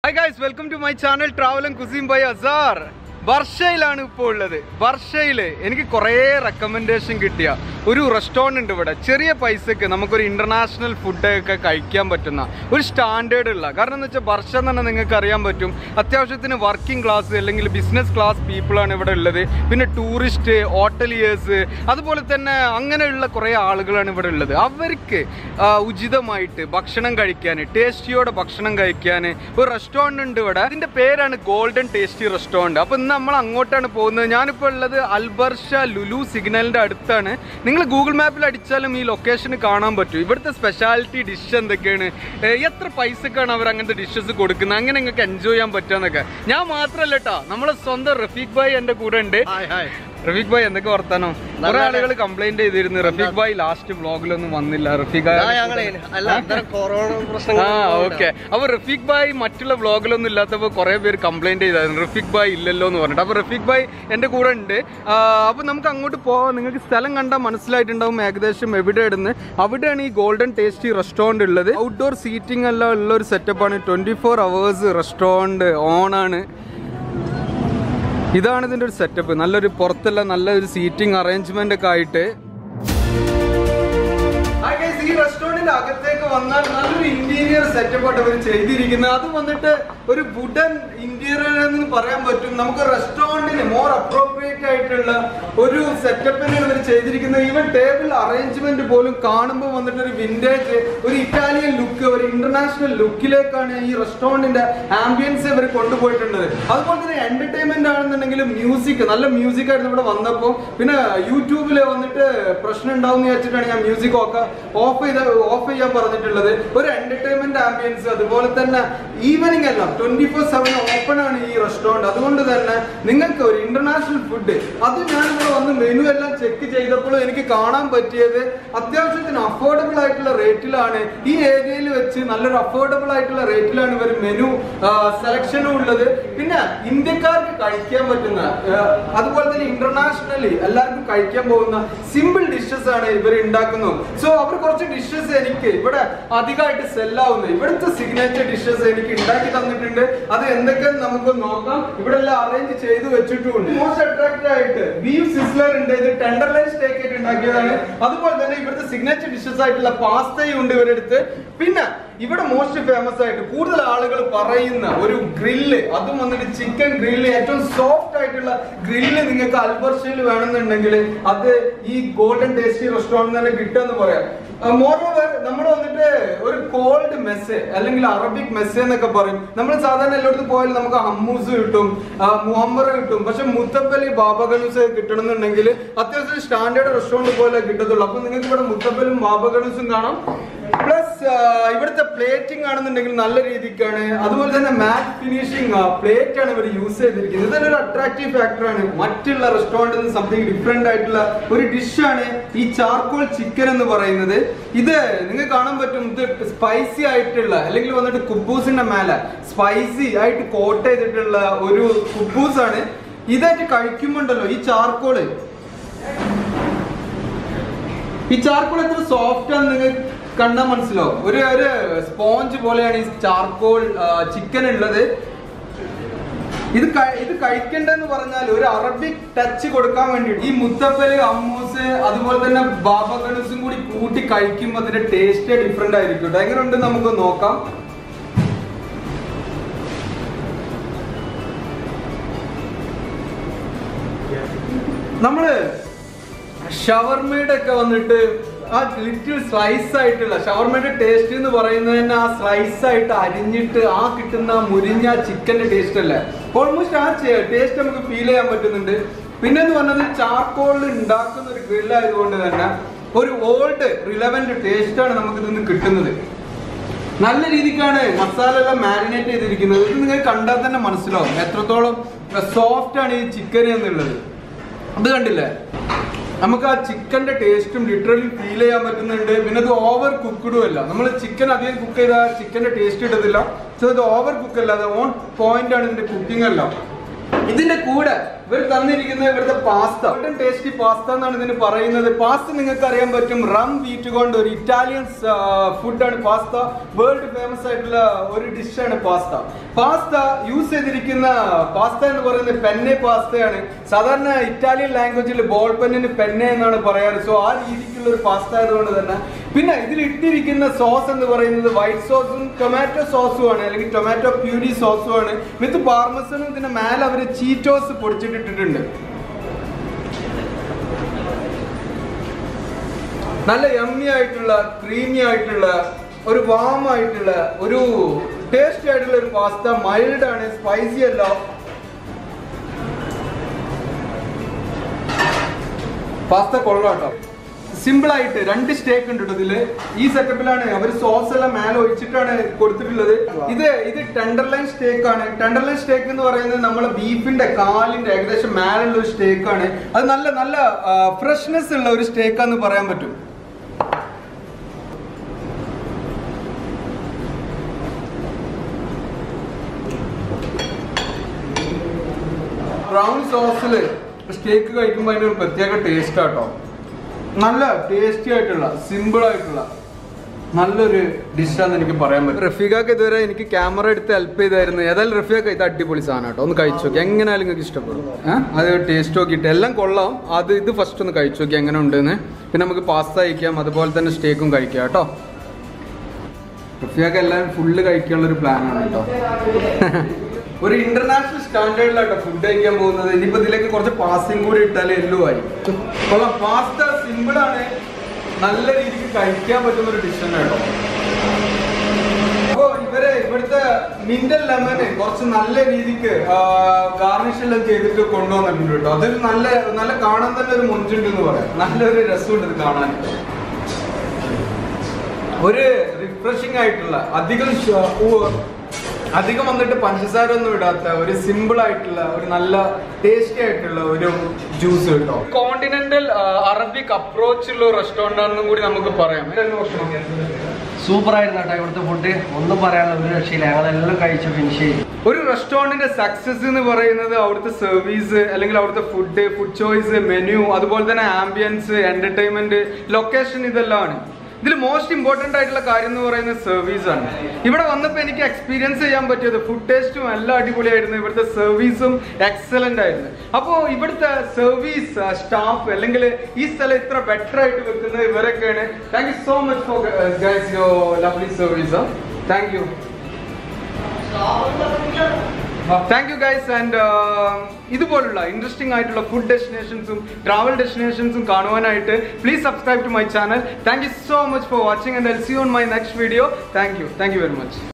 hi guys welcome to my channel travel and cuisine by Azhar വർഷയിലാണ് ഇപ്പോൾ ഉള്ളത് വർഷയിൽ എനിക്ക് കുറേ റെക്കമെൻഡേഷൻ കിട്ടിയ ഒരു റെസ്റ്റോറൻറ്റ് ഉണ്ട് ഇവിടെ ചെറിയ പൈസക്ക് നമുക്കൊരു ഇന്റർനാഷണൽ ഫുഡ് ഒക്കെ കഴിക്കാൻ പറ്റുന്ന ഒരു സ്റ്റാൻഡേർഡ് ഉള്ള കാരണം എന്ന് വെച്ചാൽ വർഷം എന്ന് പറഞ്ഞാൽ നിങ്ങൾക്ക് അറിയാൻ പറ്റും അത്യാവശ്യത്തിന് വർക്കിംഗ് ക്ലാസ് അല്ലെങ്കിൽ ബിസിനസ് ക്ലാസ് പീപ്പിളാണ് ഇവിടെ ഉള്ളത് പിന്നെ ടൂറിസ്റ്റ് ഹോട്ടലിയേഴ്സ് അതുപോലെ തന്നെ അങ്ങനെയുള്ള കുറേ ആളുകളാണ് ഇവിടെ ഉള്ളത് അവർക്ക് ആ, ഉചിതമായിട്ട് ഭക്ഷണം കഴിക്കാൻ ടേസ്റ്റിയോടെ ഭക്ഷണം കഴിക്കാൻ ഒരു റെസ്റ്റോറൻറ്റ് ഉണ്ട് ഇവിടെ അതിന്റെ പേരാണ് ഗോൾഡൻ ടേസ്റ്റി റെസ്റ്റോറൻറ്റ് അപ്പോൾ ഇന്ന് നമ്മൾ അങ്ങോട്ടാണ് പോകുന്നത് ഞാനിപ്പോൾ ഉള്ളത് അൽബർഷ ലുലു സിഗ്നലിന്റെ അടുത്താണ് നിങ്ങൾ ഗൂഗിൾ മാപ്പിൽ അടിച്ചാലും ഈ ലൊക്കേഷൻ കാണാൻ പറ്റും ഇവിടുത്തെ സ്പെഷ്യാലിറ്റി ഡിഷ് എന്തൊക്കെയാണ് ഏ, എത്ര പൈസക്കാണ് അവർ അങ്ങനത്തെ ഡിഷസ് കൊടുക്കുന്നത് അങ്ങനെ നിങ്ങൾക്ക് എൻജോയ് ചെയ്യാൻ പറ്റുമെന്നൊക്കെ ഞാൻ മാത്രമല്ല കേട്ടോ നമ്മളെ സ്വന്തം റഫീഖ് ഭായ് എൻ്റെ കൂടെ ഉണ്ട് ഹായ് ഹായ് റഫീഖ് ഭായ് എന്തൊക്കെ വർത്താനോ കുറെ ആളുകൾ കംപ്ലൈന്റ് ചെയ്തിരുന്നു റഫീഖ് ഭായ് ലാസ്റ്റ് വ്ലോഗിലൊന്നും വന്നില്ല റഫീഖ് ആ, ഞങ്ങളെ അല്ല ഇത്തരം കൊറോണ പ്രശ്നങ്ങൾ ആ ഓക്കെ അപ്പൊ റഫീഖ് ഭായ് മറ്റുള്ള വ്ലോഗിലൊന്നും ഇല്ലാത്തപ്പോ കുറെ പേര് കംപ്ലൈന്റ് ചെയ്തായിരുന്നു റഫീഖ് ഭായ് ഇല്ലല്ലോ എന്ന് പറഞ്ഞിട്ട് അപ്പൊ റഫീഖ് ഭായ് എന്റെ കൂടെ ഉണ്ട് ആ, അപ്പൊ നമുക്ക് അങ്ങോട്ട് പോവാം നിങ്ങൾക്ക് സ്ഥലം കണ്ടാൽ മനസ്സിലായിട്ടുണ്ടാവും ഏകദേശം എവിടെ ഇടുന്ന് അവിടെയാണ് ഈ ഗോൾഡൻ ടേസ്റ്റി റെസ്റ്റോറന്റ് ഉള്ളത് ഔട്ട്ഡോർ സീറ്റിംഗ് എല്ലാം ഉള്ള ഒരു സെറ്റപ്പാണ് twenty four hours restaurant on ആണ് ഇതാണ് ഇതിന്റെ ഒരു സെറ്റപ്പ് നല്ലൊരു പുറത്തുള്ള നല്ലൊരു സീറ്റിംഗ് അറേഞ്ച്മെന്റ് ഒക്കെ ആയിട്ട് Hi guys, ഈ റെസ്റ്റോറന്റിന്റെ അകത്തേക്ക് വന്നാൽ നല്ലൊരു ഇന്റീരിയർ സെറ്റപ്പ് ആയിട്ട് അവർ ചെയ്തിരിക്കുന്നത് അത് വന്നിട്ട് ഒരു വുഡൻ ഇന്റീരിയർ എന്ന് പറയാൻ പറ്റും നമുക്ക് റെസ്റ്റോറന്റിന് മോർ അപ്രോപ്രിയേറ്റ് ആയിട്ടുള്ള ഒരു സെറ്റപ്പിനാണ് ഇവർ ചെയ്തിരിക്കുന്നത് ഈവൻ ടേബിൾ അറേഞ്ച്മെന്റ് പോലും കാണുമ്പോൾ വന്നിട്ട് ഒരു വിന്റേജ് ഒരു ഇറ്റാലിയൻ ലുക്ക് ഒരു ഇന്റർനാഷണൽ ലുക്കിലേക്കാണ് ഈ റെസ്റ്റോറന്റിന്റെ ആംബിയൻസ് ഇവർ കൊണ്ടുപോയിട്ടുള്ളത് അതുപോലെ തന്നെ എന്റർടൈൻമെന്റ് ആണെന്നുണ്ടെങ്കിൽ മ്യൂസിക് നല്ല മ്യൂസിക് ആയിരുന്നു ഇവിടെ വന്നപ്പോൾ പിന്നെ യൂട്യൂബിൽ വന്നിട്ട് പ്രശ്നം ഉണ്ടാവും എന്ന് വെച്ചിട്ടാണ് ഞാൻ മ്യൂസിക് ഒക്കെ ഓഫ് ചെയ്ത് ഓഫ് ചെയ്യാൻ പറഞ്ഞിട്ടുള്ളത് ഒരു എന്റർടൈൻമെന്റ് ആംബിയൻസ് അതുപോലെ തന്നെ ഈവനിങ് എല്ലാം ട്വന്റി ഫോർ സെവൻ ഓപ്പൺ ആണ് ഈ റെസ്റ്റോറന്റ് അതുകൊണ്ട് തന്നെ നിങ്ങൾക്ക് ഒരു ഇന്റർനാഷണൽ ഫുഡ് അത് ഞാൻ ഇവിടെ വന്ന് മെനു എല്ലാം ചെക്ക് ചെയ്തപ്പോൾ എനിക്ക് കാണാൻ പറ്റിയത് അത്യാവശ്യത്തിന് അഫോർഡബിൾ ആയിട്ടുള്ള റേറ്റിലാണ് ഈ ഏരിയയിൽ വെച്ച് നല്ലൊരു അഫോർഡബിൾ ആയിട്ടുള്ള റേറ്റിലാണ് ഇവർ മെനു സെലക്ഷനും ഉള്ളത് പിന്നെ ഇന്ത്യക്കാർക്ക് കഴിക്കാൻ പറ്റുന്ന ആ, അതുപോലെ തന്നെ ഇന്റർനാഷണലി എല്ലാവർക്കും കഴിക്കാൻ പോകുന്ന സിമ്പിൾ ഡിഷസ് ആണ് ഇവർ ഉണ്ടാക്കുന്നത് സോ അവർ കുറച്ച് ഡിഷസ് എനിക്ക് ഇവിടെ അധികമായിട്ട് സെല്ലാവുന്നത് ഇവിടുത്തെ സിഗ്നേച്ചർ ഡിഷസ് എനിക്ക് ഉണ്ടാക്കി തന്നിട്ടുണ്ട് അത് എന്തൊക്കെയെന്ന് നമുക്ക് നോക്കാം ഇവിടെ എല്ലാം അറേഞ്ച് ചെയ്ത് വെച്ചിട്ടുണ്ട് മോസ്റ്റ് അട്രാക്റ്റീവ് ആയിട്ട് ബീഫ് സിസ്ലർ ഉണ്ട് ഇത് ടെൻഡർ ലൈൻ സ്റ്റേക്ക് ആയിട്ട് ഉണ്ടാക്കിയതാണ് അതുപോലെ തന്നെ ഇവിടുത്തെ സിഗ്നേച്ചർ ഡിഷസ് ആയിട്ടുള്ള പാസ്തയും ഉണ്ട് ഇവരെടുത്ത് പിന്നെ ഇവിടെ മോസ്റ്റ് ഫേമസ് ആയിട്ട് കൂടുതൽ ആളുകൾ പറയുന്ന ഒരു ഗ്രില്ല് അതും വന്നിട്ട് ചിക്കൻ ഗ്രില്ല് ഏറ്റവും സോഫ്റ്റ് ആയിട്ടുള്ള ഗ്രില്ല് നിങ്ങൾക്ക് അൽബർഷയിൽ വേണമെന്നുണ്ടെങ്കിൽ അത് ഈ ഗോൾഡൻ ടേസ്റ്റി റെസ്റ്റോറൻറ്റ് തന്നെ കിട്ടുമെന്ന് പറയാം മോറോവർ നമ്മൾ വന്നിട്ട് ഒരു കോൾഡ് മെസ്സ് അല്ലെങ്കിൽ അറബിക് മെസ്സ് എന്നൊക്കെ പറയും നമ്മൾ സാധാരണ എല്ലായിടത്തും പോയാൽ നമുക്ക് ഹമ്മൂസ് കിട്ടും ആ, മുഹമ്മറ് കിട്ടും പക്ഷെ മുത്തപ്പലി ബാബഗണൂസ് കിട്ടണമെന്നുണ്ടെങ്കിൽ അത്യാവശ്യം സ്റ്റാൻഡേർഡ് റെസ്റ്റോറൻറ്റ് പോലെ കിട്ടത്തുള്ളൂ അപ്പൊ നിങ്ങൾക്ക് ഇവിടെ മുത്തപ്പലും ബാബഗണൂസും കാണാം പ്ലസ് ഇവിടുത്തെ പ്ലേറ്റിംഗ് ആണെന്നുണ്ടെങ്കിൽ നല്ല രീതിക്കാണ് അതുപോലെ തന്നെ മാറ്റ് ഫിനിഷിംഗ് പ്ലേറ്റ് ആണ് ഇവർ യൂസ് ചെയ്തിരിക്കുന്നത് ഇതൊരു ഒരു അട്രാക്റ്റീവ് ഫാക്ടറാണ് മറ്റുള്ള റെസ്റ്റോറൻറ്റിൽ നിന്ന് സംതിങ് ഡിഫറെന്റ് ആയിട്ടുള്ള ഒരു ഡിഷാണ് ഈ ചാർക്കോൾ ചിക്കൻ എന്ന് പറയുന്നത് ഇത് നിങ്ങൾക്ക് കാണാൻ പറ്റും ഇത് സ്പൈസി ആയിട്ടുള്ള അല്ലെങ്കിൽ വന്നിട്ട് കുബൂസിന്റെ മേലെ സ്പൈസി ആയിട്ട് കോട്ട് ചെയ്തിട്ടുള്ള ഒരു കുബൂസ് ആണ് ഇതായിട്ട് കഴിക്കുമ്പോണ്ടല്ലോ ഈ ചാർക്കോള് ഈ ചാർക്കോൾ എത്ര സോഫ്റ്റ് ആണെന്ന് നിങ്ങൾ കണ്ടാൽ മനസ്സിലാവും ഒരു ഒരു സ്പോഞ്ച് പോലെയാണ് ഈ ചാർക്കോൾ ചിക്കൻ ഉള്ളത് ഇത് കഴി- ഇത് കഴിക്കണ്ടെന്ന് പറഞ്ഞാൽ ഒരു അറബിക് ടച്ച് കൊടുക്കാൻ വേണ്ടിയിട്ട് ഈ മുത്തപ്പല് അമ്മൂസ് അതുപോലെ തന്നെ ബാബ ഗണൂസും കൂടി കൂട്ടി കഴിക്കുമ്പോൾ അതിന്റെ ടേസ്റ്റ് ഡിഫറെന്റ് ആയിരിക്കും കേട്ടോ എങ്ങനെ ഉണ്ട് നമുക്ക് നോക്കാം നമ്മള് ഷവർമയുടെ ഒക്കെ വന്നിട്ട് ആ ലിറ്റിൽ സ്ലൈസ് ആയിട്ടുള്ള ഷവർമയുടെ ടേസ്റ്റ് എന്ന് പറയുന്നത് തന്നെ ആ സ്ലൈസ് ആയിട്ട് അരിഞ്ഞിട്ട് ആ കിട്ടുന്ന മുരിഞ്ഞ ചിക്കന്റെ ടേസ്റ്റ് അല്ലേ ഓൾമോസ്റ്റ് ആ ടേസ്റ്റ് നമുക്ക് ഫീൽ ചെയ്യാൻ പറ്റുന്നുണ്ട് പിന്നെ എന്ന് പറഞ്ഞത് ചാർക്കോളിൽ ഉണ്ടാക്കുന്ന ഒരു grill ആയതുകൊണ്ട് തന്നെ ഒരു ഓൾഡ് റിലവന്റ് ടേസ്റ്റ് ആണ് നമുക്ക് ഇതിന്ന് കിട്ടുന്നത് നല്ല രീതിക്കാണ് മസാല എല്ലാം മാരിനേറ്റ് ചെയ്തിരിക്കുന്നത് ഇത് നിങ്ങൾ കണ്ടാൽ തന്നെ മനസ്സിലാവും എത്രത്തോളം സോഫ്റ്റ് ആണ് ഈ ചിക്കൻ എന്നുള്ളത് അത് കണ്ടില്ലേ നമുക്ക് ആ ചിക്കന്റെ ടേസ്റ്റും ലിറ്ററലി ഫീൽ ചെയ്യാൻ പറ്റുന്നുണ്ട് പിന്നെ ഇത് ഓവർ കുക്ക്ഡും അല്ല നമ്മൾ ചിക്കൻ അധികം കുക്ക് ചെയ്താൽ ചിക്കന്റെ ടേസ്റ്റ് ഇടത്തില്ല സോ ഇത് ഓവർ കുക്ക് അല്ല അത് ഓൺ പോയിന്റ് ആണ് ഇതിന്റെ കുക്കിംഗ് എല്ലാം ഇതിന്റെ കൂടെ ഇവർ തന്നിരിക്കുന്ന ഇവിടുത്തെ പാസ്ത ടേസ്റ്റി പാസ്ത എന്നാണ് ഇതിന് പറയുന്നത് പാസ്ത നിങ്ങൾക്ക് അറിയാൻ പറ്റും റം വീറ്റ് കൊണ്ട് ഒരു ഇറ്റാലിയൻ ഫുഡാണ് പാസ്ത വേൾഡ് ഫേമസ് ആയിട്ടുള്ള ഒരു ഡിഷാണ് പാസ്ത പാസ്ത യൂസ് ചെയ്തിരിക്കുന്ന പാസ്ത എന്ന് പറയുന്നത് പെന്നെ പാസ്തയാണ് സാധാരണ ഇറ്റാലിയൻ ലാംഗ്വേജിൽ ബോൾ പെന്നിന് പെന്നെ എന്നാണ് പറയാറ് സോ ആ രീതിക്കുള്ള ഒരു പാസ്ത ആയതുകൊണ്ട് തന്നെ പിന്നെ ഇതിൽ ഇട്ടിരിക്കുന്ന സോസ് എന്ന് പറയുന്നത് വൈറ്റ് സോസും ടൊമാറ്റോ സോസും ആണ് അല്ലെങ്കിൽ ടൊമാറ്റോ പ്യൂരി സോസും ആണ് വിത്ത് പാർമസനും ഇതിന്റെ മേലെ അവർ ചീറ്റോസ് പൊടിച്ചിട്ടിട്ടുണ്ട് നല്ല യമ്മി ആയിട്ടുള്ള ക്രീമി ആയിട്ടുള്ള ഒരു വാം ആയിട്ടുള്ള ഒരു ടേസ്റ്റി ആയിട്ടുള്ള ഒരു പാസ്ത മൈൽഡ് ആണ് സ്പൈസി അല്ല പാസ്ത കൊള്ളാട്ടോ സിമ്പിൾ ആയിട്ട് രണ്ട് സ്റ്റേക്ക് ഉണ്ട് ട്ടോ ഇതില് ഈ സെറ്റപ്പിലാണ് അവർ സോസ് എല്ലാം മേലെ ഒഴിച്ചിട്ടാണ് കൊടുത്തിട്ടുള്ളത് ഇത് ഇത് ടെൻഡർലൈൻ സ്റ്റേക്ക് ആണ് ടെൻഡർലൈൻ സ്റ്റേക്ക് എന്ന് പറയുന്നത് നമ്മളെ ബീഫിന്റെ കാലിന്റെ ഏകദേശം മേലുള്ള ഒരു സ്റ്റേക്ക് ആണ് അത് നല്ല നല്ല ഫ്രഷ്നെസ് ഉള്ള ഒരു സ്റ്റേക്ക് എന്ന് പറയാൻ പറ്റും ബ്രൗൺ സോസിൽ സ്റ്റേക്ക് കഴിക്കുമ്പോൾ അതിന് ഒരു പ്രത്യേക ടേസ്റ്റ് ആട്ടോ നല്ല ടേസ്റ്റി ആയിട്ടുള്ള സിമ്പിൾ ആയിട്ടുള്ള നല്ലൊരു ഡിഷാന്ന് എനിക്ക് പറയാൻ പറ്റും റഫീഖാക്ക് ഇതുവരെ എനിക്ക് ക്യാമറ എടുത്ത് ഹെൽപ്പ് ചെയ്തായിരുന്നു ഏതായാലും റഫീഖാക്ക് ഇത് അടിപൊളി സാധനം കേട്ടോ ഒന്ന് കഴിച്ചു നോക്കി എങ്ങനെയാലും നിങ്ങൾക്ക് ഇഷ്ടപ്പെടും ഏഹ് അത് ടേസ്റ്റ് നോക്കിയിട്ട് എല്ലാം കൊള്ളാം അത് ഇത് ഫസ്റ്റ് ഒന്ന് കഴിച്ചു നോക്കി എങ്ങനെ ഉണ്ടെന്ന് പിന്നെ നമുക്ക് പാസ്ത കഴിക്കാം അതുപോലെ തന്നെ സ്റ്റേക്കും കഴിക്കാം കേട്ടോ റഫീഖാക്ക് എല്ലാം ഫുള്ള് കഴിക്കാനുള്ള ഒരു പ്ലാനാണ് കേട്ടോ ഒരു ഇന്റർനാഷണൽ സ്റ്റാൻഡേർഡിലാട്ടോ ഫുഡ് കഴിക്കാൻ പോകുന്നത് ഇനിയിപ്പോ ഇതിലേക്ക് കുറച്ച് പാസിംഗ് കൂടി ഇട്ടാൽ എല്ലോ ആയി കൊള്ളാം പാസ്ത സിമ്പിൾ ആണ് നല്ല രീതിക്ക് കഴിക്കാൻ പറ്റുന്ന ഒരു ഡിഷ് തന്നെ കേട്ടോ അപ്പോ ഇവര് ഇവിടുത്തെ മിന്റൽ ലെമന് കുറച്ച് നല്ല രീതിക്ക് ഗാർണിഷ് എല്ലാം ചെയ്തിട്ട് കൊണ്ടുവന്നിട്ടുണ്ട് കേട്ടോ അതിൽ നല്ല നല്ല കാണാൻ തന്നെ ഒരു മുഞ്ചുണ്ട് എന്ന് പറയാം നല്ലൊരു രസമുണ്ട് ഇത് കാണാൻ ഒരു റിഫ്രഷിംഗ് ആയിട്ടുള്ള അധികം ശ- ഊ- അധികം വന്നിട്ട് പഞ്ചസാര ഒന്നും ഇടാത്ത ഒരു സിമ്പിൾ ആയിട്ടുള്ള ഒരു നല്ല ടേസ്റ്റി ആയിട്ടുള്ള ഒരു ജ്യൂസ് കേട്ടോ കോണ്ടിനെന്റൽ അറബിക് അപ്രോച്ച് ഉള്ള റെസ്റ്റോറന്റ് ആണെന്നും കൂടി നമുക്ക് പറയാം എന്തായിരുന്നു ഭക്ഷണം സൂപ്പർ ആയിരുന്നു കേട്ടോ ഇവിടുത്തെ ഫുഡ് ഒന്നും പറയാനുള്ള ഒരു രക്ഷയില്ല ഞങ്ങളെല്ലാം കഴിച്ചു ഫിനിഷ് ചെയ്തു ഒരു റെസ്റ്റോറന്റിന്റെ സക്സസ് എന്ന് പറയുന്നത് അവിടുത്തെ സർവീസ് അല്ലെങ്കിൽ അവിടുത്തെ ഫുഡ് ഫുഡ് ചോയ്സ് മെനു അതുപോലെ തന്നെ ആംബിയൻസ് എന്റർടൈൻമെന്റ് ലൊക്കേഷൻ ഇതെല്ലാമാണ് ഇതിൽ മോസ്റ്റ് ഇമ്പോർട്ടന്റ് ആയിട്ടുള്ള കാര്യം എന്ന് പറയുന്നത് സർവീസ് ആണ് ഇവിടെ വന്നപ്പോൾ എനിക്ക് എക്സ്പീരിയൻസ് ചെയ്യാൻ പറ്റിയത് ഫുഡ് ടേസ്റ്റും എല്ലാം അടിപൊളിയായിരുന്നു ഇവിടുത്തെ സർവീസും എക്സലന്റ് ആയിരുന്നു അപ്പോൾ ഇവിടുത്തെ സർവീസ് സ്റ്റാഫ് അല്ലെങ്കിൽ ഈ സ്ഥലം ഇത്ര ബെറ്റർ ആയിട്ട് വെക്കുന്നത് ഇവരൊക്കെയാണ് thank you so much for guys your lovely service thank you thank you guys and ഇതുപോലുള്ള ഇൻട്രസ്റ്റിംഗ് ആയിട്ടുള്ള ഫുഡ് ഡെസ്റ്റിനേഷൻസും ട്രാവൽ ഡെസ്റ്റിനേഷൻസും കാണുവാനായിട്ട് please subscribe to my channel thank you so much for watching and I'll see on my next video thank you thank you very much